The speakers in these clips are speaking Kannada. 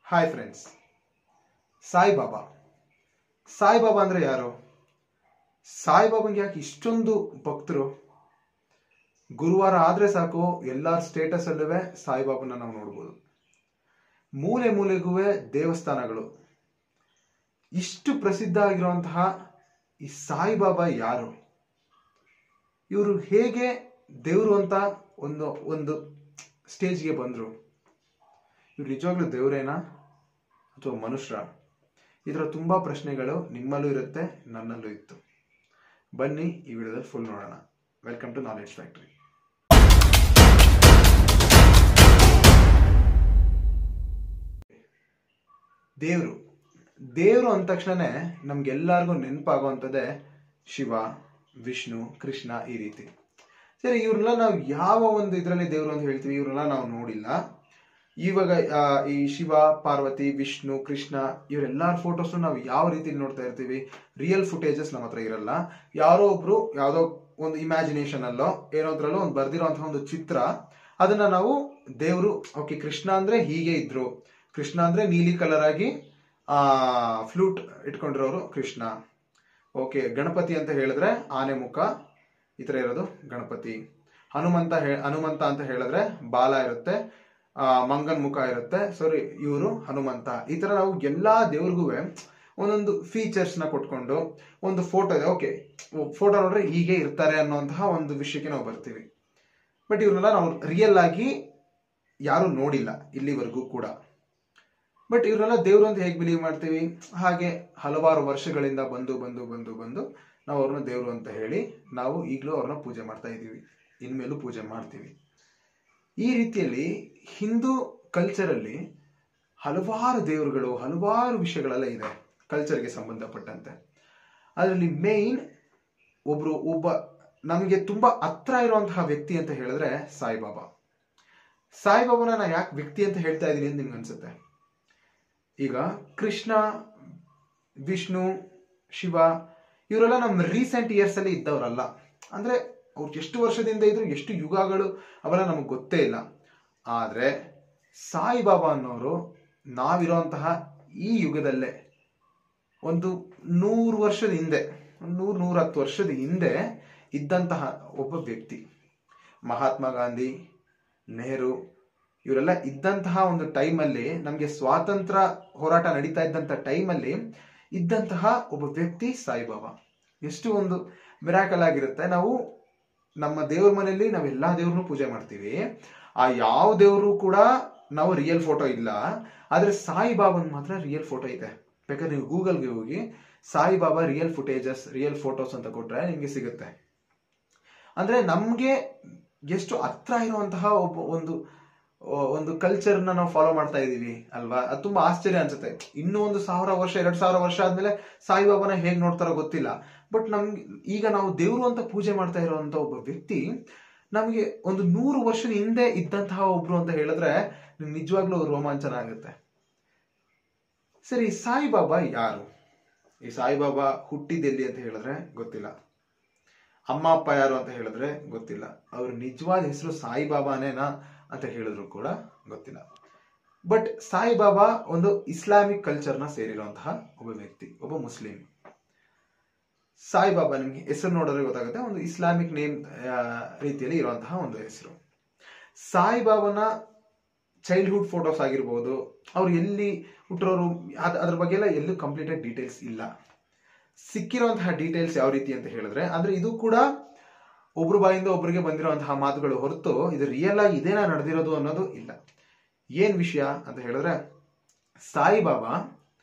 ಹಾಯ್ ಫ್ರೆಂಡ್ಸ್ ಸಾಯಿಬಾಬಾ ಸಾಯಿಬಾಬಾ ಅಂದ್ರೆ ಯಾರು ಸಾಯಿಬಾಬಂಗೆ ಯಾಕೆ ಇಷ್ಟೊಂದು ಭಕ್ತರು ಗುರುವಾರ ಆದ್ರೆ ಸಾಕು ಎಲ್ಲಾರ ಸ್ಟೇಟಸ್ ಅಲ್ಲೂ ಸಾಯಿಬಾಬನ ನಾವು ನೋಡ್ಬೋದು ಮೂಲೆ ಮೂಲೆಗೂ ದೇವಸ್ಥಾನಗಳು ಇಷ್ಟು ಪ್ರಸಿದ್ಧ ಆಗಿರುವಂತಹ ಈ ಸಾಯಿಬಾಬಾ ಯಾರು ಇವರು ಹೇಗೆ ದೇವರು ಅಂತ ಒಂದು ಒಂದು ಸ್ಟೇಜ್ಗೆ ಬಂದ್ರು ಇವ್ರು ನಿಜವಾಗ್ಲೂ ದೇವರೇನಾ ಅಥವಾ ಮನುಷ್ಯರ ಇದರ ತುಂಬಾ ಪ್ರಶ್ನೆಗಳು ನಿಮ್ಮಲ್ಲೂ ಇರುತ್ತೆ ನನ್ನಲ್ಲೂ ಇತ್ತು ಬನ್ನಿ ಈ ವಿಡಿಯೋದಲ್ಲಿ ಫುಲ್ ನೋಡೋಣ ವೆಲ್ಕಮ್ ಟು ನಾಲೆಡ್ಜ್ ಫ್ಯಾಕ್ಟ್ರಿ ದೇವರು ದೇವರು ಅಂದ ತಕ್ಷಣನೇ ನಮ್ಗೆಲ್ಲರಿಗೂ ನೆನಪಾಗುವಂಥದ್ದೇ ಶಿವ ವಿಷ್ಣು ಕೃಷ್ಣ ಈ ರೀತಿ ಸರಿ ಇವ್ರನ್ನ ನಾವು ಯಾವ ಒಂದು ಇದರಲ್ಲಿ ದೇವರು ಅಂತ ಹೇಳ್ತೀವಿ ಇವ್ರನ್ನ ನಾವು ನೋಡಿಲ್ಲ ಇವಾಗ ಆ, ಈ ಶಿವ ಪಾರ್ವತಿ ವಿಷ್ಣು ಕೃಷ್ಣ ಇವರೆಲ್ಲರ ಫೋಟೋಸ್ ನಾವು ಯಾವ ರೀತಿ ನೋಡ್ತಾ ಇರ್ತೀವಿ ರಿಯಲ್ ಫುಟೇಜಸ್ ನಮ್ಮ ಹತ್ರ ಇರಲ್ಲ ಯಾರೋ ಒಬ್ರು ಯಾವ್ದೋ ಒಂದು ಇಮ್ಯಾಜಿನೇಷನ್ ಅಲ್ಲೋ ಏನೋದ್ರಲ್ಲೋ ಒಂದು ಬರ್ದಿರೋಂತಹ ಒಂದು ಚಿತ್ರ ಅದನ್ನ ನಾವು ದೇವರು ಓಕೆ ಕೃಷ್ಣ ಅಂದ್ರೆ ಹೀಗೆ ಇದ್ರು ಕೃಷ್ಣ ಅಂದ್ರೆ ನೀಲಿ ಕಲರ್ ಆಗಿ ಆ ಫ್ಲೂಟ್ ಇಟ್ಕೊಂಡಿರೋರು ಕೃಷ್ಣ ಓಕೆ ಗಣಪತಿ ಅಂತ ಹೇಳಿದ್ರೆ ಆನೆ ಮುಖ ಈ ತರ ಇರೋದು ಗಣಪತಿ ಹನುಮಂತ ಹೇ ಹನುಮಂತ ಅಂತ ಹೇಳಿದ್ರೆ ಬಾಲ ಇರುತ್ತೆ ಆ ಮಂಗನ್ ಮುಖ ಇರುತ್ತೆ ಸಾರಿ ಇವರು ಹನುಮಂತ ಈ ತರ ನಾವು ಎಲ್ಲಾ ದೇವ್ರಿಗೂ ಒಂದೊಂದು ಫೀಚರ್ಸ್ ನ ಕೊಟ್ಕೊಂಡು ಒಂದು ಫೋಟೋ ಇದೆ ಓಕೆ ಫೋಟೋ ನೋಡ್ರೆ ಹೀಗೆ ಇರ್ತಾರೆ ಅನ್ನುವಂತಹ ಒಂದು ವಿಷಯಕ್ಕೆ ನಾವು ಬರ್ತೀವಿ ಬಟ್ ಇವ್ರನ್ನೆಲ್ಲ ನಾವು ರಿಯಲ್ ಆಗಿ ಯಾರು ನೋಡಿಲ್ಲ ಇಲ್ಲಿವರೆಗೂ ಕೂಡ ಬಟ್ ಇವ್ರನ್ನೆಲ್ಲ ದೇವ್ರು ಅಂತ ಹೇಗೆ ಬಿಲೀವ್ ಮಾಡ್ತೀವಿ ಹಾಗೆ ಹಲವಾರು ವರ್ಷಗಳಿಂದ ಬಂದು ಬಂದು ಬಂದು ಬಂದು ನಾವು ಅವ್ರನ್ನ ದೇವ್ರು ಅಂತ ಹೇಳಿ ನಾವು ಈಗಲೂ ಅವ್ರನ್ನ ಪೂಜೆ ಮಾಡ್ತಾ ಇದ್ದೀವಿ ಇನ್ಮೇಲೂ ಪೂಜೆ ಮಾಡ್ತೀವಿ ಈ ರೀತಿಯಲ್ಲಿ ಹಿಂದೂ ಕಲ್ಚರಲ್ಲಿ ಹಲವಾರು ದೇವರುಗಳು ಹಲವಾರು ವಿಷಯಗಳೆಲ್ಲ ಇದೆ ಕಲ್ಚರ್ಗೆ ಸಂಬಂಧಪಟ್ಟಂತೆ ಅದರಲ್ಲಿ ಮೇನ್ ಒಬ್ರು ಒಬ್ಬ ನಮಗೆ ತುಂಬಾ ಹತ್ರ ಇರುವಂತಹ ವ್ಯಕ್ತಿ ಅಂತ ಹೇಳಿದ್ರೆ ಸಾಯಿಬಾಬಾ ಸಾಯಿಬಾಬಾನ ನಾ ಯಾಕೆ ವ್ಯಕ್ತಿ ಅಂತ ಹೇಳ್ತಾ ಇದ್ದೀನಿ ಅಂತ ನಿಮ್ಗೆ ಅನ್ಸುತ್ತೆ ಈಗ ಕೃಷ್ಣ ವಿಷ್ಣು ಶಿವ ಇವರೆಲ್ಲ ನಮ್ಮ ರೀಸೆಂಟ್ ಇಯರ್ಸ್ ಅಲ್ಲಿ ಇದ್ದವರಲ್ಲ ಅಂದ್ರೆ ಅವ್ರು ಎಷ್ಟು ವರ್ಷದಿಂದ ಇದ್ರು ಎಷ್ಟು ಯುಗಗಳು ಅವೆಲ್ಲ ನಮಗೆ ಗೊತ್ತೇ ಇಲ್ಲ ಆದ್ರೆ ಸಾಯಿಬಾಬಾ ಅನ್ನೋರು ನಾವಿರೋಂತಹ ಈ ಯುಗದಲ್ಲೇ ಒಂದು ನೂರು ವರ್ಷದ ಹಿಂದೆ ಒಂದು ನೂರು ನೂರ ಹತ್ತು ವರ್ಷದ ಹಿಂದೆ ಇದ್ದಂತಹ ಒಬ್ಬ ವ್ಯಕ್ತಿ ಮಹಾತ್ಮ ಗಾಂಧಿ ನೆಹರು ಇವರೆಲ್ಲ ಇದ್ದಂತಹ ಒಂದು ಟೈಮಲ್ಲಿ ನಮಗೆ ಸ್ವಾತಂತ್ರ್ಯ ಹೋರಾಟ ನಡೀತಾ ಇದ್ದಂತ ಟೈಮಲ್ಲಿ ಇದ್ದಂತಹ ಒಬ್ಬ ವ್ಯಕ್ತಿ ಸಾಯಿಬಾಬಾ ಎಷ್ಟು ಒಂದು ಮಿರಾಕಲ್ ಆಗಿರುತ್ತೆ ನಾವು ನಮ್ಮ ದೇವ್ರ ಮನೆಯಲ್ಲಿ ನಾವು ಎಲ್ಲಾ ದೇವ್ರನ್ನೂ ಪೂಜೆ ಮಾಡ್ತೀವಿ ಆ ಯಾವ ದೇವರು ಕೂಡ ನಾವು ರಿಯಲ್ ಫೋಟೋ ಇಲ್ಲ ಆದ್ರೆ ಸಾಯಿಬಾಬನ್ ಮಾತ್ರ ರಿಯಲ್ ಫೋಟೋ ಇದೆ ಬೇಕಾದ್ರೆ ನೀವು ಗೂಗಲ್ಗೆ ಹೋಗಿ Saibaba real footages real photos ಅಂತ ಕೊಟ್ರೆ ನಿಮ್ಗೆ ಸಿಗುತ್ತೆ ಅಂದ್ರೆ ನಮ್ಗೆ ಎಷ್ಟು ಹತ್ರ ಇರುವಂತಹ ಒಬ್ಬ ಒಂದು ಒಂದು ಕಲ್ಚರ್ನ ನಾವು ಫಾಲೋ ಮಾಡ್ತಾ ಇದೀವಿ ಅಲ್ವಾ ಅದು ತುಂಬಾ ಆಶ್ಚರ್ಯ ಅನ್ಸುತ್ತೆ ಇನ್ನೂ ಒಂದು ಸಾವಿರ ವರ್ಷ ಎರಡ್ ಸಾವಿರ ವರ್ಷ ಆದ್ಮೇಲೆ ಸಾಯಿಬಾಬಾನ ಹೇಗ್ ನೋಡ್ತಾರೋ ಗೊತ್ತಿಲ್ಲ ಬಟ್ ನಮ್ಗೆ ಈಗ ನಾವು ದೇವ್ರು ಅಂತ ಪೂಜೆ ಮಾಡ್ತಾ ಇರುವಂತ ಒಬ್ಬ ವ್ಯಕ್ತಿ ನಮಗೆ ಒಂದು ನೂರು ವರ್ಷದ ಹಿಂದೆ ಇದ್ದಂತಹ ಒಬ್ರು ಅಂತ ಹೇಳಿದ್ರೆ ನಿಜವಾಗ್ಲೂ ರೋಮಾಂಚನ ಆಗುತ್ತೆ ಸರಿ ಸಾಯಿಬಾಬಾ ಯಾರು ಈ ಸಾಯಿಬಾಬಾ ಹುಟ್ಟಿದೆಲ್ಲಿ ಅಂತ ಹೇಳಿದ್ರೆ ಗೊತ್ತಿಲ್ಲ ಅಮ್ಮ ಅಪ್ಪ ಯಾರು ಅಂತ ಹೇಳಿದ್ರೆ ಗೊತ್ತಿಲ್ಲ ಅವ್ರ ನಿಜವಾದ ಹೆಸರು ಸಾಯಿಬಾಬಾನೇನಾ ಅಂತ ಹೇಳಿದ್ರು ಕೂಡ ಗೊತ್ತಿಲ್ಲ ಬಟ್ ಸಾಯಿಬಾಬಾ ಒಂದು ಇಸ್ಲಾಮಿಕ್ ಕಲ್ಚರ್ನ ಸೇರಿರುವಂತಹ ಒಬ್ಬ ವ್ಯಕ್ತಿ ಒಬ್ಬ ಮುಸ್ಲಿಂ ಸಾಯಿಬಾಬಾ ನಿಮ್ಗೆ ಹೆಸರು ನೋಡಿದ್ರೆ ಗೊತ್ತಾಗುತ್ತೆ ಒಂದು ಇಸ್ಲಾಮಿಕ್ ನೇಮ್ ರೀತಿಯಲ್ಲಿ ಇರುವಂತಹ ಒಂದು ಹೆಸರು ಸಾಯಿಬಾಬಾನ ಚೈಲ್ಡ್ಹುಡ್ ಫೋಟೋಸ್ ಆಗಿರ್ಬೋದು ಅವ್ರು ಎಲ್ಲಿ ಹುಟ್ಟಿರೋರು ಅದ್- ಅದ್ರ ಬಗ್ಗೆ ಎಲ್ಲ ಎಲ್ಲೂ ಕಂಪ್ಲೀಟೆಡ್ ಡೀಟೇಲ್ಸ್ ಇಲ್ಲ ಸಿಕ್ಕಿರುವಂತಹ ಡೀಟೇಲ್ಸ್ ಯಾವ ರೀತಿ ಅಂತ ಹೇಳಿದ್ರೆ ಅಂದ್ರೆ ಇದು ಕೂಡ ಒಬ್ರು ಬಾಯಿಂದ ಒಬ್ರಿಗೆ ಬಂದಿರುವಂತಹ ಮಾತುಗಳು ಹೊರತು ಇದು ರಿಯಲ್ ಆಗಿ ಇದೇನಾ ನಡೆದಿರೋದು ಅನ್ನೋದು ಇಲ್ಲ ಏನ್ ವಿಷಯ ಅಂತ ಹೇಳಿದ್ರೆ ಸಾಯಿಬಾಬಾ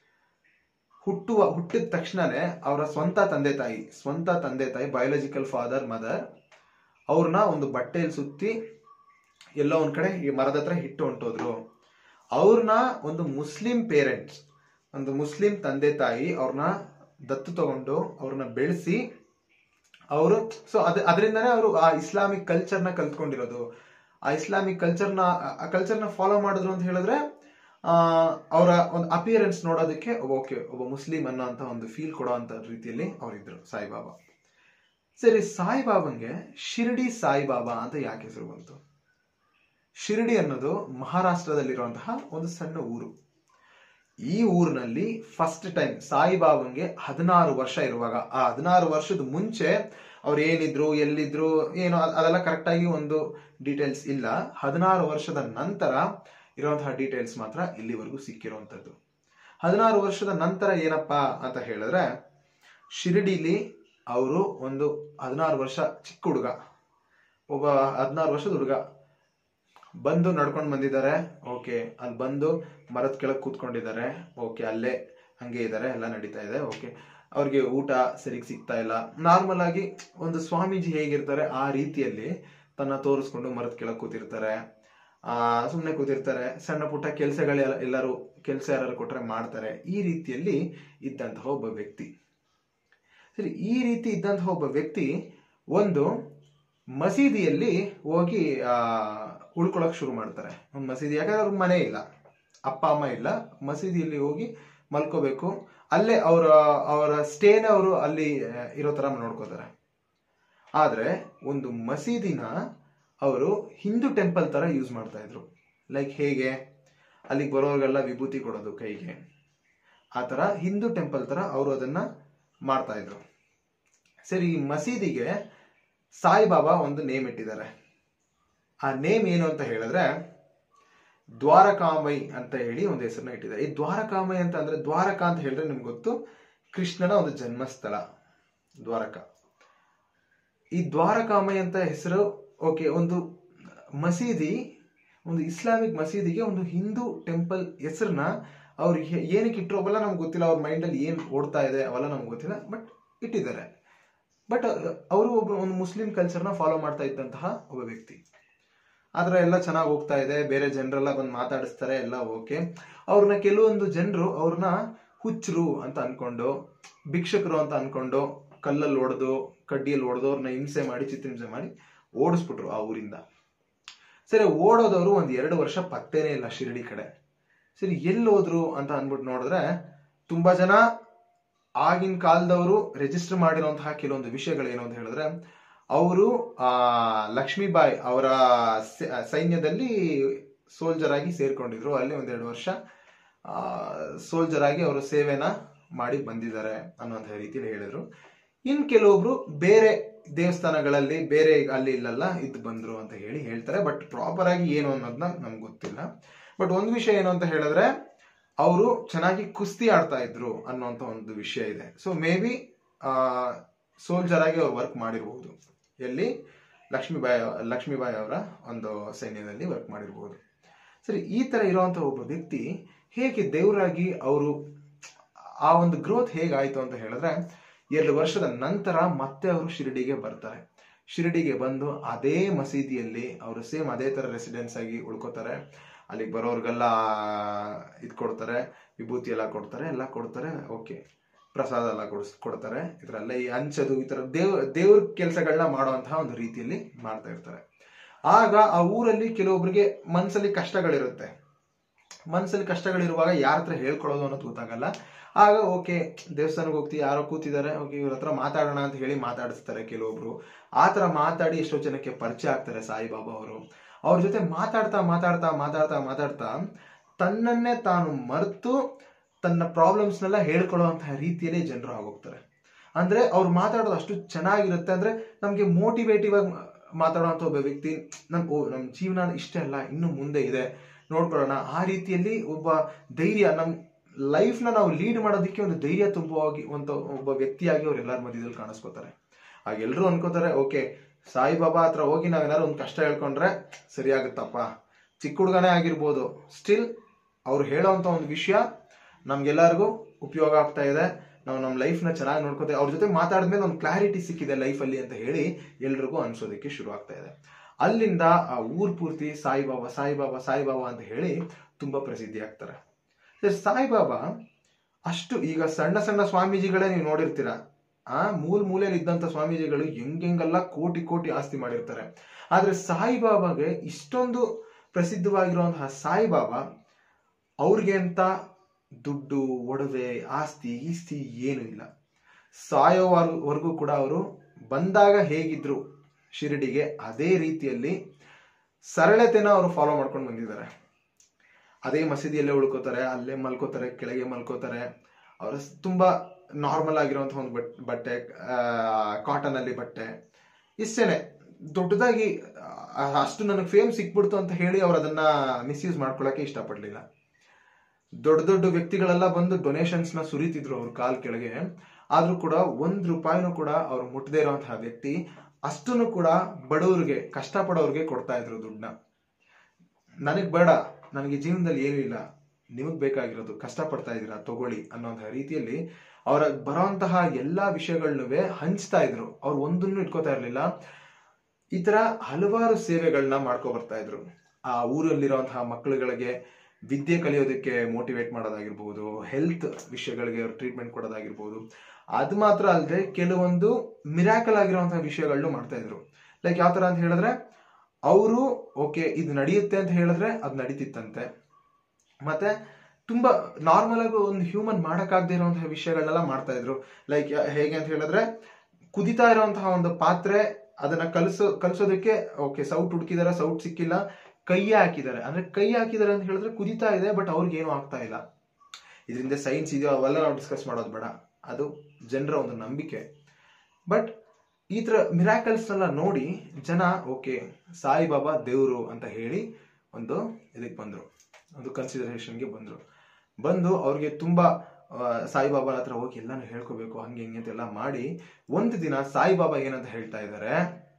ಹುಟ್ಟುವ ಹುಟ್ಟಿದ ತಕ್ಷಣನೇ ಅವರ ಸ್ವಂತ ತಂದೆ ತಾಯಿ ಸ್ವಂತ ತಂದೆ ತಾಯಿ ಬಯೋಲಾಜಿಕಲ್ ಫಾದರ್ ಮದರ್ ಅವ್ರನ್ನ ಒಂದು ಬಟ್ಟೆಯಲ್ಲಿ ಸುತ್ತಿ ಎಲ್ಲೋ ಒಂದ್ ಕಡೆ ಈ ಮರದ ಹತ್ರ ಹಿಟ್ಟು ಹೊಂಟೋದ್ರು ಅವ್ರನ್ನ ಒಂದು ಮುಸ್ಲಿಂ ಪೇರೆಂಟ್ಸ್ ಒಂದು ಮುಸ್ಲಿಂ ತಂದೆ ತಾಯಿ ಅವ್ರನ್ನ ದತ್ತು ತಗೊಂಡು ಅವ್ರನ್ನ ಬೆಳೆಸಿ ಅವರು ಸೊ ಅದ ಅದರಿಂದನೇ ಅವರು ಆ ಇಸ್ಲಾಮಿಕ್ ಕಲ್ಚರ್ನ ಕಲ್ತ್ಕೊಂಡಿರೋದು ಆ ಇಸ್ಲಾಮಿಕ್ ಕಲ್ಚರ್ನ ಆ ಕಲ್ಚರ್ನ ಫಾಲೋ ಮಾಡಿದ್ರು ಅಂತ ಹೇಳಿದ್ರೆ ಆ ಅವರ ಒಂದು ಅಪಿಯರೆನ್ಸ್ ನೋಡೋದಕ್ಕೆ ಓಕೆ ಒಬ್ಬ ಮುಸ್ಲಿಂ ಅನ್ನೋಂತ ಒಂದು ಫೀಲ್ ಕೊಡೋ ಅಂತ ರೀತಿಯಲ್ಲಿ ಅವರಿದ್ರು ಸಾಯಿಬಾಬಾ ಸರಿ ಸಾಯಿಬಾಬಂಗೆ ಶಿರ್ಡಿ ಸಾಯಿಬಾಬಾ ಅಂತ ಯಾಕೆ ಹೆಸರು ಬಂತು ಶಿರ್ಡಿ ಅನ್ನೋದು ಮಹಾರಾಷ್ಟ್ರದಲ್ಲಿರುವಂತಹ ಒಂದು ಸಣ್ಣ ಊರು ಈ ಊರಿನಲ್ಲಿ ಫಸ್ಟ್ ಟೈಮ್ ಸಾಯಿಬಾಬಂಗೆ ಹದಿನಾರು ವರ್ಷ ಇರುವಾಗ ಆ ಹದಿನಾರು ವರ್ಷದ ಮುಂಚೆ ಅವ್ರು ಏನಿದ್ರು ಎಲ್ಲಿದ್ರು ಏನೋ ಅದ್- ಅದೆಲ್ಲ ಕರೆಕ್ಟ್ ಆಗಿ ಒಂದು ಡೀಟೇಲ್ಸ್ ಇಲ್ಲ ಹದಿನಾರು ವರ್ಷದ ನಂತರ ಇರುವಂತಹ ಡೀಟೇಲ್ಸ್ ಮಾತ್ರ ಇಲ್ಲಿವರೆಗೂ ಸಿಕ್ಕಿರುವಂತದ್ದು ಹದಿನಾರು ವರ್ಷದ ನಂತರ ಏನಪ್ಪಾ ಅಂತ ಹೇಳಿದ್ರೆ ಶಿರಡಿಲಿ ಅವರು ಒಂದು ಹದಿನಾರು ವರ್ಷ ಚಿಕ್ಕ ಹುಡುಗ ಒಬ್ಬ ಹದಿನಾರು ವರ್ಷದ ಹುಡುಗ ಬಂದು ನಡ್ಕೊಂಡು ಬಂದಿದ್ದಾರೆ ಓಕೆ ಅಲ್ಲಿ ಬಂದು ಮರದ ಕೆಳಗೆ ಕೂತ್ಕೊಂಡಿದ್ದಾರೆ ಓಕೆ ಅಲ್ಲೇ ಹಂಗೆ ಇದ್ದಾರೆ ಎಲ್ಲ ನಡೀತಾ ಇದೆ ಓಕೆ ಅವ್ರಿಗೆ ಊಟ ಸರಿಗೆ ಸಿಗ್ತಾ ಇಲ್ಲ ನಾರ್ಮಲ್ ಆಗಿ ಒಂದು ಸ್ವಾಮೀಜಿ ಹೇಗಿರ್ತಾರೆ ಆ ರೀತಿಯಲ್ಲಿ ತನ್ನ ತೋರಿಸ್ಕೊಂಡು ಮರದ ಕೆಳಗೆ ಕೂತಿರ್ತಾರೆ ಆ ಸುಮ್ಮನೆ ಕೂತಿರ್ತಾರೆ ಸಣ್ಣ ಪುಟ್ಟ ಕೆಲಸಗಳು ಎಲ್ಲರೂ ಕೆಲಸ ಯಾರು ಕೊಟ್ರೆ ಮಾಡ್ತಾರೆ ಈ ರೀತಿಯಲ್ಲಿ ಇದ್ದಂತಹ ಒಬ್ಬ ವ್ಯಕ್ತಿ ಸರಿ ಈ ರೀತಿ ಇದ್ದಂತಹ ಒಬ್ಬ ವ್ಯಕ್ತಿ ಒಂದು ಮಸೀದಿಯಲ್ಲಿ ಹೋಗಿ ಆ ಉಳ್ಕೊಳಕ್ ಶುರು ಮಾಡ್ತಾರೆ ಒಂದು ಮಸೀದಿ ಯಾಕಂದ್ರೆ ಅವ್ರಿಗೆ ಮನೆ ಇಲ್ಲ ಅಪ್ಪ ಅಮ್ಮ ಇಲ್ಲ ಮಸೀದಿಯಲ್ಲಿ ಹೋಗಿ ಮಲ್ಕೋಬೇಕು ಅಲ್ಲೇ ಅವರ ಅವರ ಸ್ಟೇನ ಅವರು ಅಲ್ಲಿ ಆ, ಇರೋ ತರ ನೋಡ್ಕೋತಾರೆ ಆದ್ರೆ ಒಂದು ಮಸೀದಿನ ಅವರು ಹಿಂದೂ ಟೆಂಪಲ್ ತರ ಯೂಸ್ ಮಾಡ್ತಾ ಇದ್ರು ಲೈಕ್ ಹೇಗೆ ಅಲ್ಲಿಗೆ ಬರೋರಿಗೆಲ್ಲ ವಿಭೂತಿ ಕೊಡೋದು ಕೈಗೆ ಆ ತರ ಹಿಂದೂ ಟೆಂಪಲ್ ತರ ಅವರು ಅದನ್ನ ಮಾಡ್ತಾ ಇದ್ರು ಸರಿ ಈ ಮಸೀದಿಗೆ ಸಾಯಿಬಾಬಾ ಒಂದು ನೇಮ್ ಇಟ್ಟಿದ್ದಾರೆ ಆ ನೇಮ್ ಏನು ಅಂತ ಹೇಳಿದ್ರೆ ದ್ವಾರಕಾಮೈ ಅಂತ ಹೇಳಿ ಒಂದು ಹೆಸರನ್ನ ಇಟ್ಟಿದ್ದಾರೆ ಈ ದ್ವಾರಕಾಮೈ ಅಂತ ಅಂದ್ರೆ ದ್ವಾರಕ ಅಂತ ಹೇಳಿದ್ರೆ ನಿಮ್ಗೆ ಗೊತ್ತು ಕೃಷ್ಣನ ಒಂದು ಜನ್ಮಸ್ಥಳ ದ್ವಾರಕ ಈ ದ್ವಾರಕಾಮೈ ಅಂತ ಹೆಸರು ಓಕೆ ಒಂದು ಮಸೀದಿ ಒಂದು ಇಸ್ಲಾಮಿಕ್ ಮಸೀದಿಗೆ ಒಂದು ಹಿಂದೂ ಟೆಂಪಲ್ ಹೆಸರನ್ನ ಅವ್ರು ಹೇ- ಏನಕ್ಕೆ ಇಟ್ಟರು ಅವೆಲ್ಲ ನಮ್ಗೆ ಗೊತ್ತಿಲ್ಲ ಅವ್ರ ಮೈಂಡಲ್ಲಿ ಏನು ಓಡ್ತಾ ಇದೆ ಅವೆಲ್ಲ ನಮ್ಗೆ ಗೊತ್ತಿಲ್ಲ ಬಟ್ ಇಟ್ಟಿದ್ದಾರೆ ಬಟ್ ಅವರು ಒಬ್ಬ ಒಂದು ಮುಸ್ಲಿಂ ಕಲ್ಚರ್ನ ಫಾಲೋ ಮಾಡ್ತಾ ಇದ್ದಂತಹ ಒಬ್ಬ ವ್ಯಕ್ತಿ ಆದ್ರೆ ಎಲ್ಲ ಚೆನ್ನಾಗಿ ಹೋಗ್ತಾ ಇದೆ ಬೇರೆ ಜನರೆಲ್ಲ ಬಂದು ಮಾತಾಡಿಸ್ತಾರೆ ಎಲ್ಲ ಓಕೆ ಅವ್ರನ್ನ ಕೆಲವೊಂದು ಜನರು ಅವ್ರನ್ನ ಹುಚ್ಚರು ಅಂತ ಅನ್ಕೊಂಡು ಭಿಕ್ಷಕರು ಅಂತ ಅನ್ಕೊಂಡು ಕಲ್ಲಲ್ಲಿ ಹೊಡೆದು ಕಡ್ಡಿಯಲ್ಲಿ ಹೊಡೆದು ಅವ್ರನ್ನ ಹಿಂಸೆ ಮಾಡಿ ಚಿತ್ರಹಿಂಸೆ ಮಾಡಿ ಓಡಿಸ್ಬಿಟ್ರು ಆ ಊರಿಂದ ಸರಿ ಓಡೋದವರು ಒಂದ್ ಎರಡು ವರ್ಷ ಪತ್ತೇನೇ ಇಲ್ಲ ಶಿರಡಿ ಕಡೆ ಸರಿ ಎಲ್ಲಿ ಹೋದ್ರು ಅಂತ ಅಂದ್ಬಿಟ್ಟು ನೋಡಿದ್ರೆ ತುಂಬಾ ಜನ ಆಗಿನ ಕಾಲದವರು ರಿಜಿಸ್ಟರ್ ಮಾಡಿರುವಂತಹ ಕೆಲವೊಂದು ವಿಷಯಗಳು ಏನು ಅಂತ ಹೇಳಿದ್ರೆ ಅವರು ಆ ಲಕ್ಷ್ಮೀಬಾಯಿ ಅವರ ಸೈ- ಸೈನ್ಯದಲ್ಲಿ ಸೋಲ್ಜರ್ ಆಗಿ ಸೇರ್ಕೊಂಡಿದ್ರು ಅಲ್ಲಿ ಒಂದೆರಡು ವರ್ಷ ಸೋಲ್ಜರ್ ಆಗಿ ಅವರು ಸೇವೆನ ಮಾಡಿ ಬಂದಿದ್ದಾರೆ ಅನ್ನೋಂಥ ರೀತಿಯಲ್ಲಿ ಹೇಳಿದ್ರು ಇನ್ ಕೆಲವೊಬ್ರು ಬೇರೆ ದೇವಸ್ಥಾನಗಳಲ್ಲಿ ಬೇರೆ ಅಲ್ಲಿ ಇಲ್ಲೆಲ್ಲ ಇದ್ದು ಬಂದ್ರು ಅಂತ ಹೇಳಿ ಹೇಳ್ತಾರೆ ಬಟ್ ಪ್ರಾಪರ್ ಆಗಿ ಏನು ಅನ್ನೋದನ್ನ ನಮ್ಗೆ ಗೊತ್ತಿಲ್ಲ ಬಟ್ ಒಂದು ವಿಷಯ ಏನು ಅಂತ ಹೇಳಿದ್ರೆ ಅವರು ಚೆನ್ನಾಗಿ ಕುಸ್ತಿ ಆಡ್ತಾ ಇದ್ರು ಅನ್ನೋಂಥ ಒಂದು ವಿಷಯ ಇದೆ ಸೊ ಮೇ ಬಿ ಸೋಲ್ಜರ್ ಆಗಿ ಅವ್ರು ವರ್ಕ್ ಮಾಡಿರ್ಬೋದು ಎಲ್ಲಿ ಲಕ್ಷ್ಮೀಬಾಯಿ ಲಕ್ಷ್ಮೀಬಾಯಿ ಅವರ ಒಂದು ಸೈನ್ಯದಲ್ಲಿ ವರ್ಕ್ ಮಾಡಿರ್ಬೋದು ಸರಿ ಈ ತರ ಇರುವಂತ ಒಬ್ಬ ವ್ಯಕ್ತಿ ಹೇಗೆ ದೇವರಾಗಿ ಅವರು ಆ ಒಂದು ಗ್ರೋತ್ ಹೇಗಾಯ್ತು ಅಂತ ಹೇಳಿದ್ರೆ ಎರಡು ವರ್ಷದ ನಂತರ ಮತ್ತೆ ಅವರು ಶಿರಡಿಗೆ ಬರ್ತಾರೆ ಶಿರಡಿಗೆ ಬಂದು ಅದೇ ಮಸೀದಿಯಲ್ಲಿ ಅವರು ಸೇಮ್ ಅದೇ ತರ ರೆಸಿಡೆನ್ಸ್ ಆಗಿ ಉಳ್ಕೋತಾರೆ ಅಲ್ಲಿಗೆ ಬರೋರ್ಗೆಲ್ಲ ಇದು ಕೊಡ್ತಾರೆ ವಿಭೂತಿ ಎಲ್ಲ ಕೊಡ್ತಾರೆ ಎಲ್ಲ ಕೊಡ್ತಾರೆ ಓಕೆ ಪ್ರಸಾದ ಎಲ್ಲ ಕೊಡಿಸ್ ಕೊಡ್ತಾರೆ ಇದರಲ್ಲ ಈ ಹಂಚೋದು ಈ ತರ ದೇವ್ ದೇವ್ರ ಕೆಲಸಗಳನ್ನ ಮಾಡುವಂತಹ ಒಂದು ರೀತಿಯಲ್ಲಿ ಮಾಡ್ತಾ ಇರ್ತಾರೆ ಆಗ ಆ ಊರಲ್ಲಿ ಕೆಲವೊಬ್ಬರಿಗೆ ಮನ್ಸಲ್ಲಿ ಕಷ್ಟಗಳಿರುತ್ತೆ ಮನ್ಸಲ್ಲಿ ಕಷ್ಟಗಳಿರುವಾಗ ಯಾರ ಹತ್ರ ಹೇಳ್ಕೊಳ್ಳೋದು ಅನ್ನೋದು ಗೊತ್ತಾಗಲ್ಲ ಆಗ ಓಕೆ ದೇವಸ್ಥಾನಕ್ಕೆ ಹೋಗ್ತೀವಿ ಯಾರೋ ಕೂತಿದ್ದಾರೆ ಓಕೆ ಇವ್ರ ಹತ್ರ ಮಾತಾಡೋಣ ಅಂತ ಹೇಳಿ ಮಾತಾಡಿಸ್ತಾರೆ ಕೆಲವೊಬ್ರು ಆ ತರ ಮಾತಾಡಿ ಎಷ್ಟೋ ಜನಕ್ಕೆ ಪರಿಚಯ ಆಗ್ತಾರೆ ಸಾಯಿಬಾಬಾ ಅವರು ಅವ್ರ ಜೊತೆ ಮಾತಾಡ್ತಾ ಮಾತಾಡ್ತಾ ಮಾತಾಡ್ತಾ ಮಾತಾಡ್ತಾ ತನ್ನನ್ನೇ ತಾನು ಮರೆತು ತನ್ನ ಪ್ರಾಬ್ಲಮ್ಸ್ನೆಲ್ಲ ಹೇಳ್ಕೊಳ್ಳುವಂತಹ ರೀತಿಯಲ್ಲಿ ಜನರು ಆಗೋಗ್ತಾರೆ ಅಂದ್ರೆ ಅವ್ರು ಮಾತಾಡೋದು ಅಷ್ಟು ಚೆನ್ನಾಗಿರುತ್ತೆ ಅಂದ್ರೆ ನಮ್ಗೆ ಮೋಟಿವೇಟಿವ್ ಆಗಿ ಮಾತಾಡುವಂತ ಒಬ್ಬ ವ್ಯಕ್ತಿ ನಮ್ ಓ ನಮ್ ಜೀವನ ಇಷ್ಟೇ ಅಲ್ಲ ಇನ್ನು ಮುಂದೆ ಇದೆ ನೋಡ್ಕೊಳ್ಳೋಣ ಆ ರೀತಿಯಲ್ಲಿ ಒಬ್ಬ ಧೈರ್ಯ ನಮ್ ಲೈಫ್ ನ ನಾವು ಲೀಡ್ ಮಾಡೋದಕ್ಕೆ ಒಂದು ಧೈರ್ಯ ತುಂಬುವಾಗಿ ಒಂದು ಒಬ್ಬ ವ್ಯಕ್ತಿಯಾಗಿ ಅವ್ರು ಎಲ್ಲರ ಮಧ್ಯದಲ್ಲಿ ಕಾಣಿಸ್ಕೋತಾರೆ ಆಗ ಎಲ್ರು ಅನ್ಕೋತಾರೆ ಓಕೆ ಸಾಯಿಬಾಬಾ ಹತ್ರ ಹೋಗಿ ನಾವೇನಾದ್ರು ಒಂದು ಕಷ್ಟ ಹೇಳ್ಕೊಂಡ್ರೆ ಸರಿಯಾಗುತ್ತಪ್ಪ ಚಿಕ್ಕ ಹುಡುಗನೇ ಆಗಿರ್ಬೋದು ಸ್ಟಿಲ್ ಅವ್ರು ಹೇಳೋವಂಥ ಒಂದು ವಿಷಯ ನಮ್ಗೆಲ್ಲರಿಗೂ ಉಪಯೋಗ ಆಗ್ತಾ ಇದೆ ನಾವು ನಮ್ಮ ಲೈಫ್ನ ಚೆನ್ನಾಗಿ ನೋಡ್ಕೋತೇವೆ ಅವ್ರ ಜೊತೆ ಮಾತಾಡಿದ್ಮೇಲೆ ಒಂದು ಕ್ಲಾರಿಟಿ ಸಿಕ್ಕಿದೆ ಲೈಫಲ್ಲಿ ಅಂತ ಹೇಳಿ ಎಲ್ರಿಗೂ ಅನ್ಸೋದಕ್ಕೆ ಶುರು ಆಗ್ತಾ ಇದೆ ಅಲ್ಲಿಂದ ಆ ಊರ್ ಪೂರ್ತಿ ಸಾಯಿಬಾಬಾ ಸಾಯಿಬಾಬಾ ಸಾಯಿಬಾಬಾ ಅಂತ ಹೇಳಿ ತುಂಬಾ ಪ್ರಸಿದ್ಧಿ ಆಗ್ತಾರೆ ಸರ್, ಸಾಯಿಬಾಬಾ ಅಷ್ಟು ಈಗ ಸಣ್ಣ ಸಣ್ಣ ಸ್ವಾಮೀಜಿಗಳೇ ನೀವು ನೋಡಿರ್ತೀರ ಆ ಮೂಲ ಮೂಲೆಯಲ್ಲಿ ಇದ್ದಂತ ಸ್ವಾಮೀಜಿಗಳು ಹೆಂಗೆಂಗೆಲ್ಲ ಕೋಟಿ ಕೋಟಿ ಆಸ್ತಿ ಮಾಡಿರ್ತಾರೆ ಆದ್ರೆ ಸಾಯಿಬಾಬಾಗೆ ಇಷ್ಟೊಂದು ಪ್ರಸಿದ್ಧವಾಗಿರುವಂತಹ ಸಾಯಿಬಾಬಾ ಅವ್ರಿಗೆ ಅಂತ ದುಡ್ಡು ಒಡವೆ ಆಸ್ತಿ ಈಸ್ತಿ ಏನು ಇಲ್ಲ ಸಾಯೋವರೆಗೂ ಕೂಡ ಅವರು ಬಂದಾಗ ಹೇಗಿದ್ರು ಶಿರಡಿಗೆ ಅದೇ ರೀತಿಯಲ್ಲಿ ಸರಳತೆನ ಅವರು ಫಾಲೋ ಮಾಡ್ಕೊಂಡು ಬಂದಿದ್ದಾರೆ ಅದೇ ಮಸೀದಿಯಲ್ಲೇ ಉಳ್ಕೋತಾರೆ ಅಲ್ಲೇ ಮಲ್ಕೋತಾರೆ ಕೆಳಗೆ ಮಲ್ಕೋತಾರೆ ಅವರ ತುಂಬಾ ನಾರ್ಮಲ್ ಆಗಿರುವಂತಹ ಒಂದು ಬಟ್ ಬಟ್ಟೆ ಕಾಟನ್ ಅಲ್ಲಿ ಬಟ್ಟೆ ಇಷ್ಟೇನೆ ದೊಡ್ಡದಾಗಿ ಆ, ಅಷ್ಟು ನನಗೆ ಫೇಮ್ ಸಿಕ್ಬಿಡ್ತು ಅಂತ ಹೇಳಿ ಅವ್ರು ಅದನ್ನ ಮಿಸ್ಯೂಸ್ ಮಾಡ್ಕೊಳಕ್ಕೆ ಇಷ್ಟಪಡ್ಲಿಲ್ಲ ದೊಡ್ಡ ದೊಡ್ಡ ವ್ಯಕ್ತಿಗಳೆಲ್ಲ ಬಂದು ಡೊನೇಷನ್ಸ್ ನ ಸುರಿತಿದ್ರು ಅವ್ರ ಕಾಲ್ ಕೆಳಗೆ ಆದ್ರೂ ಕೂಡ ಒಂದ್ ರೂಪಾಯಿನೂ ಕೂಡ ಅವ್ರು ಮುಟ್ಟದೇ ಇರುವಂತಹ ವ್ಯಕ್ತಿ ಅಷ್ಟನ್ನು ಕೂಡ ಬಡವರಿಗೆ ಕಷ್ಟಪಡೋರ್ಗೆ ಕೊಡ್ತಾ ಇದ್ರು ದುಡ್ಡನ್ನ ನನಗ್ ಬೇಡ ನನಗೆ ಜೀವನದಲ್ಲಿ ಏನೂ ಇಲ್ಲ ನಿಮಗ್ ಬೇಕಾಗಿರೋದು ಕಷ್ಟಪಡ್ತಾ ಇದ್ದೀರಾ ತಗೊಳ್ಳಿ ಅನ್ನೋಂತಹ ರೀತಿಯಲ್ಲಿ ಅವರ ಬರೋಂತಹ ಎಲ್ಲಾ ವಿಷಯಗಳನ್ನುವೆ ಹಂಚ್ತಾ ಇದ್ರು ಅವ್ರು ಒಂದನ್ನು ಇಟ್ಕೋತಾ ಇರ್ಲಿಲ್ಲ ಈ ತರ ಹಲವಾರು ಸೇವೆಗಳನ್ನ ಮಾಡ್ಕೊ ಬರ್ತಾ ಇದ್ರು ಆ ಊರಲ್ಲಿರುವಂತಹ ಮಕ್ಕಳುಗಳಿಗೆ ವಿದ್ಯೆ ಕಲಿಯೋದಕ್ಕೆ ಮೋಟಿವೇಟ್ ಮಾಡೋದಾಗಿರ್ಬೋದು ಹೆಲ್ತ್ ವಿಷಯಗಳಿಗೆ ಟ್ರೀಟ್ಮೆಂಟ್ ಕೊಡೋದಾಗಿರ್ಬೋದು ಅದು ಮಾತ್ರ ಅಲ್ಲದೆ ಕೆಲವೊಂದು ಮಿರಾಕಲ್ ಆಗಿರುವಂತಹ ವಿಷಯಗಳನ್ನು ಮಾಡ್ತಾ ಇದ್ರು ಲೈಕ್ ಯಾವ ತರ ಅಂತ ಹೇಳಿದ್ರೆ ಅವರು ಓಕೆ ಇದು ನಡೆಯುತ್ತೆ ಅಂತ ಹೇಳಿದ್ರೆ ಅದು ನಡೀತಿತ್ತಂತೆ ಮತ್ತೆ ತುಂಬಾ ನಾರ್ಮಲ್ ಆಗಿ ಒಂದು ಹ್ಯೂಮನ್ ಮಾಡಕ್ಕಾಗದೇ ಇರುವಂತಹ ವಿಷಯಗಳನ್ನೆಲ್ಲ ಮಾಡ್ತಾ ಇದ್ರು ಲೈಕ್ ಹೇಗೆ ಅಂತ ಹೇಳಿದ್ರೆ ಕುದಿತಾ ಇರುವಂತಹ ಒಂದು ಪಾತ್ರೆ ಅದನ್ನ ಕಲಸೋ ಕಲಸೋದಕ್ಕೆ ಓಕೆ ಸೌಟ್ ಹುಡುಕಿದಾರೆ ಸೌಟ್ ಸಿಕ್ಕಿಲ್ಲ ಕೈ ಹಾಕಿದ್ದಾರೆ ಅಂದ್ರೆ ಕೈ ಹಾಕಿದ್ದಾರೆ ಅಂತ ಹೇಳಿದ್ರೆ ಕುದಿತಾ ಇದೆ ಬಟ್ ಅವ್ರಿಗೆ ಏನು ಆಗ್ತಾ ಇಲ್ಲ ಇದರಿಂದ ಸೈನ್ಸ್ ಇದೆಯೋ ಅವೆಲ್ಲ ನಾವು ಡಿಸ್ಕಸ್ ಮಾಡೋದು ಬೇಡ ಅದು ಜನರ ಒಂದು ನಂಬಿಕೆ ಬಟ್ ಈ ತರ ಮಿರಾಕಲ್ಸ್ ಎಲ್ಲ ನೋಡಿ ಜನ ಓಕೆ ಸಾಯಿಬಾಬಾ ದೇವರು ಅಂತ ಹೇಳಿ ಒಂದು ಇದಕ್ಕೆ ಬಂದ್ರು ಒಂದು ಕನ್ಸಿಡರೇಷನ್ಗೆ ಬಂದ್ರು ಬಂದು ಅವ್ರಿಗೆ ತುಂಬಾ ಆ, ಸಾಯಿಬಾಬಾ ಹತ್ರ ಹೋಗಿ ಎಲ್ಲಾನು ಹೇಳ್ಕೋಬೇಕು ಹಂಗೆ ಹಿಂಗೆ ಅಂತೆಲ್ಲ ಮಾಡಿ ಒಂದು ದಿನ ಸಾಯಿಬಾಬಾ ಏನಂತ ಹೇಳ್ತಾ ಇದ್ದಾರೆ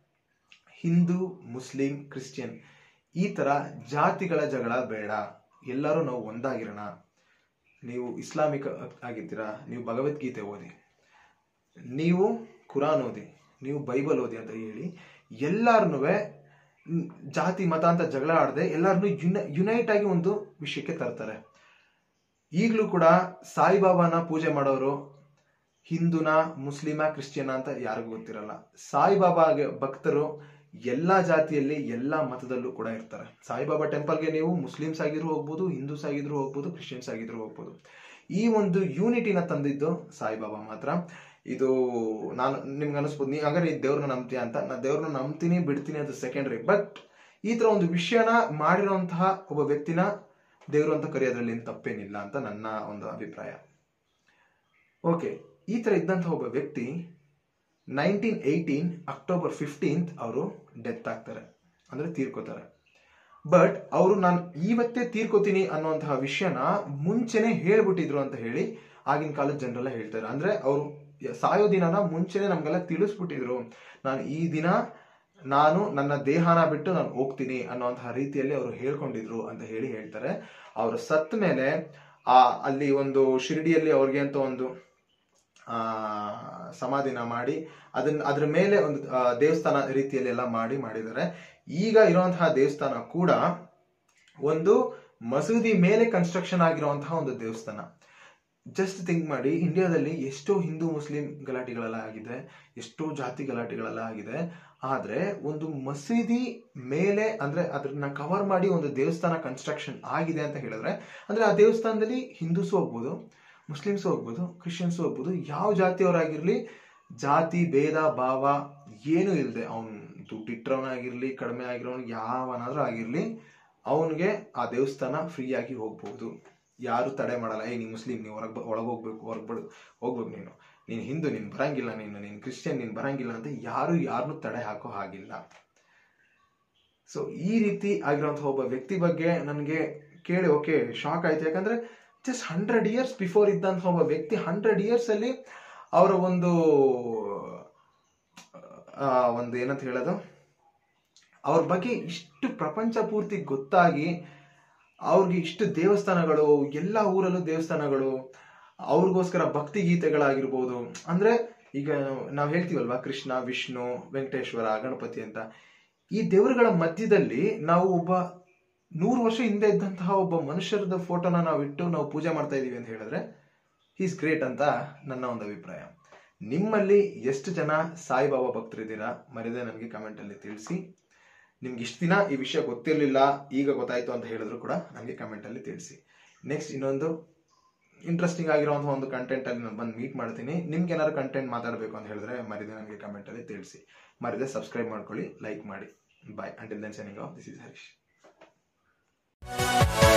ಹಿಂದೂ ಮುಸ್ಲಿಂ ಕ್ರಿಶ್ಚಿಯನ್ ಈ ತರ ಜಾತಿಗಳ ಜಗಳ ಬೇಡ ಎಲ್ಲರೂ ನಾವು ಒಂದಾಗಿರೋಣ ನೀವು ಇಸ್ಲಾಮಿಕ್ ಆಗಿರ್ತೀರಾ ನೀವು ಭಗವದ್ಗೀತೆ ಓದಿ ನೀವು ಕುರಾನ್ ಓದಿ ನೀವು ಬೈಬಲ್ ಓದಿ ಅಂತ ಹೇಳಿ ಎಲ್ಲಾರನ್ನೂ ಜಾತಿ ಮತ ಅಂತ ಜಗಳ ಆಡದೆ ಎಲ್ಲಾರನ್ನೂ ಯುನ ಯುನೈಟ್ ಆಗಿ ಒಂದು ವಿಷಯಕ್ಕೆ ತರ್ತಾರೆ ಈಗಲೂ ಕೂಡ ಸಾಯಿಬಾಬಾನ ಪೂಜೆ ಮಾಡೋರು ಹಿಂದೂನ ಮುಸ್ಲಿಮ ಕ್ರಿಶ್ಚಿಯನ ಅಂತ ಯಾರಿಗೂ ಗೊತ್ತಿರಲ್ಲ ಸಾಯಿಬಾಬಾಗೆ ಭಕ್ತರು ಎಲ್ಲಾ ಜಾತಿಯಲ್ಲಿ ಎಲ್ಲಾ ಮತದಲ್ಲೂ ಕೂಡ ಇರ್ತಾರೆ ಸಾಯಿಬಾಬಾ ಟೆಂಪಲ್ಗೆ ನೀವು ಮುಸ್ಲಿಮ್ಸ್ ಆಗಿದ್ರು ಹೋಗ್ಬೋದು ಹಿಂದೂಸ್ ಆಗಿದ್ರು ಹೋಗ್ಬೋದು ಕ್ರಿಶ್ಚಿಯನ್ಸ್ ಆಗಿದ್ರು ಹೋಗ್ಬೋದು ಈ ಒಂದು ಯೂನಿಟಿನ ತಂದಿದ್ದು ಸಾಯಿಬಾಬಾ ಮಾತ್ರ ಇದು ನಾನು ನಿಮ್ಗೆ ಅನಿಸ್ಬೋದು ನೀ ಹಾಗಾದ್ರೆ ಈ ದೇವ್ರನ್ನ ನಂಬ್ತೀಯ ಅಂತ ನಾನು ದೇವ್ರನ್ನ ನಂಬ್ತೀನಿ ಬಿಡ್ತೀನಿ ಅದು ಸೆಕೆಂಡ್ರಿ ಬಟ್ ಈ ತರ ಒಂದು ವಿಷಯನ ಮಾಡಿರುವಂತಹ ಒಬ್ಬ ವ್ಯಕ್ತಿನ ದೇವರು ಅಂತ ಕರೆಯೋದ್ರಲ್ಲಿ ಏನು ತಪ್ಪೇನಿಲ್ಲ ಅಂತ ನನ್ನ ಒಂದು ಅಭಿಪ್ರಾಯ ಓಕೆ ಈ ತರ ಇದ್ದಂತಹ ಒಬ್ಬ ವ್ಯಕ್ತಿ ನೈನ್ಟೀನ್ ಏಯ್ಟೀನ್ ಅಕ್ಟೋಬರ್ ಫಿಫ್ಟೀನ್ತ್ ಅವರು ಡೆತ್ ಆಗ್ತಾರೆ ಅಂದ್ರೆ ತೀರ್ಕೋತಾರೆ ಬಟ್ ಅವರು ನಾನು ಇವತ್ತೇ ತೀರ್ಕೋತೀನಿ ಅನ್ನುವಂತಹ ವಿಷಯನ ಮುಂಚೆನೆ ಹೇಳ್ಬಿಟ್ಟಿದ್ರು ಅಂತ ಹೇಳಿ ಆಗಿನ ಕಾಲದ ಜನರೆಲ್ಲ ಹೇಳ್ತಾರೆ ಅಂದ್ರೆ ಅವರು ಸಾಯೋ ದಿನನ ಮುಂಚೆನೆ ನಮ್ಗೆಲ್ಲ ತಿಳಿಸ್ಬಿಟ್ಟಿದ್ರು ನಾನು ಈ ದಿನ ನಾನು ನನ್ನ ದೇಹನ ಬಿಟ್ಟು ನಾನು ಹೋಗ್ತೀನಿ ಅನ್ನುವಂತಹ ರೀತಿಯಲ್ಲಿ ಅವರು ಹೇಳ್ಕೊಂಡಿದ್ರು ಅಂತ ಹೇಳಿ ಹೇಳ್ತಾರೆ ಅವರು ಸತ್ತ ಮೇಲೆ ಆ ಅಲ್ಲಿ ಒಂದು ಶಿರಡಿಯಲ್ಲಿ ಅವ್ರಿಗೆ ಅಂತ ಒಂದು ಆ ಸಮಾಧಿನ ಮಾಡಿ ಅದನ್ನ ಅದ್ರ ಮೇಲೆ ಒಂದು ಆ, ದೇವಸ್ಥಾನ ರೀತಿಯಲ್ಲಿ ಎಲ್ಲ ಮಾಡಿ ಮಾಡಿದ್ದಾರೆ ಈಗ ಇರುವಂತಹ ದೇವಸ್ಥಾನ ಕೂಡ ಒಂದು ಮಸೂದಿ ಮೇಲೆ ಕನ್ಸ್ಟ್ರಕ್ಷನ್ ಆಗಿರುವಂತಹ ಒಂದು ದೇವಸ್ಥಾನ ಜಸ್ಟ್ ಥಿಂಕ್ ಮಾಡಿ ಇಂಡಿಯಾದಲ್ಲಿ ಎಷ್ಟೋ ಹಿಂದೂ ಮುಸ್ಲಿಂ ಗಲಾಟೆಗಳೆಲ್ಲ ಆಗಿದೆ ಎಷ್ಟೋ ಜಾತಿ ಗಲಾಟೆಗಳೆಲ್ಲ ಆಗಿದೆ ಆದ್ರೆ ಒಂದು ಮಸೀದಿ ಮೇಲೆ ಅಂದ್ರೆ ಅದನ್ನ ಕವರ್ ಮಾಡಿ ಒಂದು ದೇವಸ್ಥಾನ ಕನ್ಸ್ಟ್ರಕ್ಷನ್ ಆಗಿದೆ ಅಂತ ಹೇಳಿದ್ರೆ ಅಂದ್ರೆ ಆ ದೇವಸ್ಥಾನದಲ್ಲಿ ಹಿಂದೂಸ್ ಹೋಗ್ಬೋದು ಮುಸ್ಲಿಮ್ಸ್ ಹೋಗ್ಬೋದು ಕ್ರಿಶ್ಚಿಯನ್ಸ್ ಹೋಗ್ಬೋದು ಯಾವ ಜಾತಿಯವರಾಗಿರ್ಲಿ ಜಾತಿ ಭೇದ ಭಾವ ಏನು ಇಲ್ಲದೆ ಅವ್ನು ದುಡ್ಡಿಟ್ಟವನಾಗಿರ್ಲಿ ಕಡಿಮೆ ಆಗಿರೋನ್ ಯಾವನಾದ್ರೂ ಆಗಿರ್ಲಿ ಅವನಿಗೆ ಆ ದೇವಸ್ಥಾನ ಫ್ರೀ ಆಗಿ ಹೋಗ್ಬೋದು ಯಾರು ತಡೆ ಮಾಡಲ್ಲ ಏ ನೀನು ಮುಸ್ಲಿಂ ನೀವು ಹೊರಗೆ ಒಳಗೆ ಹೋಗ್ಬೇಕು ಹೊರಗೆ ಬಡ್ ಹೋಗ್ಬೇಕು ನೀನು ನೀನು ಹಿಂದೂ ನೀನು ಬರಂಗಿಲ್ಲ ನೀನು ನೀನು ಕ್ರಿಶ್ಚಿಯನ್ ನೀನು ಬರಂಗಿಲ್ಲ ಅಂತ ಯಾರು ಯಾರನ್ನೂ ತಡೆ ಹಾಕೋ ಹಾಗಿಲ್ಲ ಸೊ ಈ ರೀತಿ ಆಗಿರುವಂತಹ ಒಬ್ಬ ವ್ಯಕ್ತಿ ಬಗ್ಗೆ ನನಗೆ ಕೇಳಿ ಓಕೆ ಶಾಕ್ ಆಯ್ತು ಯಾಕಂದ್ರೆ ಜಸ್ಟ್ ಹಂಡ್ರೆಡ್ ಇಯರ್ಸ್ ಬಿಫೋರ್ ಇದ್ದಂತಹ ಒಬ್ಬ ವ್ಯಕ್ತಿ ಹಂಡ್ರೆಡ್ ಇಯರ್ಸ್ ಅಲ್ಲಿ ಅವರ ಒಂದು ಆ, ಒಂದು ಏನಂತ ಹೇಳೋದು ಅವ್ರ ಬಗ್ಗೆ ಇಷ್ಟು ಪ್ರಪಂಚ ಪೂರ್ತಿ ಗೊತ್ತಾಗಿ ಅವ್ರಿಗೆ ಇಷ್ಟು ದೇವಸ್ಥಾನಗಳು ಎಲ್ಲ ಊರಲ್ಲೂ ದೇವಸ್ಥಾನಗಳು ಅವ್ರಿಗೋಸ್ಕರ ಭಕ್ತಿ ಗೀತೆಗಳಾಗಿರ್ಬೋದು ಅಂದ್ರೆ ಈಗ ನಾವು ಹೇಳ್ತೀವಲ್ವಾ ಕೃಷ್ಣ ವಿಷ್ಣು ವೆಂಕಟೇಶ್ವರ ಗಣಪತಿ ಅಂತ ಈ ದೇವರುಗಳ ಮಧ್ಯದಲ್ಲಿ ನಾವು ಒಬ್ಬ ನೂರು ವರ್ಷ ಹಿಂದೆ ಇದ್ದಂತಹ ಒಬ್ಬ ಮನುಷ್ಯರದ ಫೋಟೋನ ನಾವು ಇಟ್ಟು ನಾವು ಪೂಜೆ ಮಾಡ್ತಾ ಇದೀವಿ ಅಂತ ಹೇಳಿದ್ರೆ ಈಸ್ ಗ್ರೇಟ್ ಅಂತ ನನ್ನ ಒಂದು ಅಭಿಪ್ರಾಯ ನಿಮ್ಮಲ್ಲಿ ಎಷ್ಟು ಜನ ಸಾಯಿಬಾಬಾ ಭಕ್ತರಿದ್ದೀರಾ ಮರಿದೆ ನನಗೆ ಕಮೆಂಟ್ ಅಲ್ಲಿ ತಿಳಿಸಿ ನಿಮ್ಗೆ ಇಷ್ಟು ದಿನ ಈ ವಿಷಯ ಗೊತ್ತಿರಲಿಲ್ಲ ಈಗ ಗೊತ್ತಾಯ್ತು ಅಂತ ಹೇಳಿದ್ರು ಕೂಡ ನನಗೆ ಕಮೆಂಟ್ ಅಲ್ಲಿ ತಿಳಿಸಿ ನೆಕ್ಸ್ಟ್ ಇನ್ನೊಂದು ಇಂಟ್ರೆಸ್ಟಿಂಗ್ ಆಗಿರುವಂತಹ ಒಂದು ಕಂಟೆಂಟ್ ಅಲ್ಲಿ ನಾನು ಬಂದು ಮೀಟ್ ಮಾಡ್ತೀನಿ ನಿಮ್ಗೆ ಏನಾದ್ರು ಕಂಟೆಂಟ್ ಮಾತಾಡಬೇಕು ಅಂತ ಹೇಳಿದ್ರೆ ಮರಿದೆ ನನಗೆ ಕಮೆಂಟ್ ಅಲ್ಲಿ ತಿಳಿಸಿ ಮರಿದೆ ಸಬ್ಸ್ಕ್ರೈಬ್ ಮಾಡ್ಕೊಳ್ಳಿ ಲೈಕ್ ಮಾಡಿ bye until then signing off this is Harish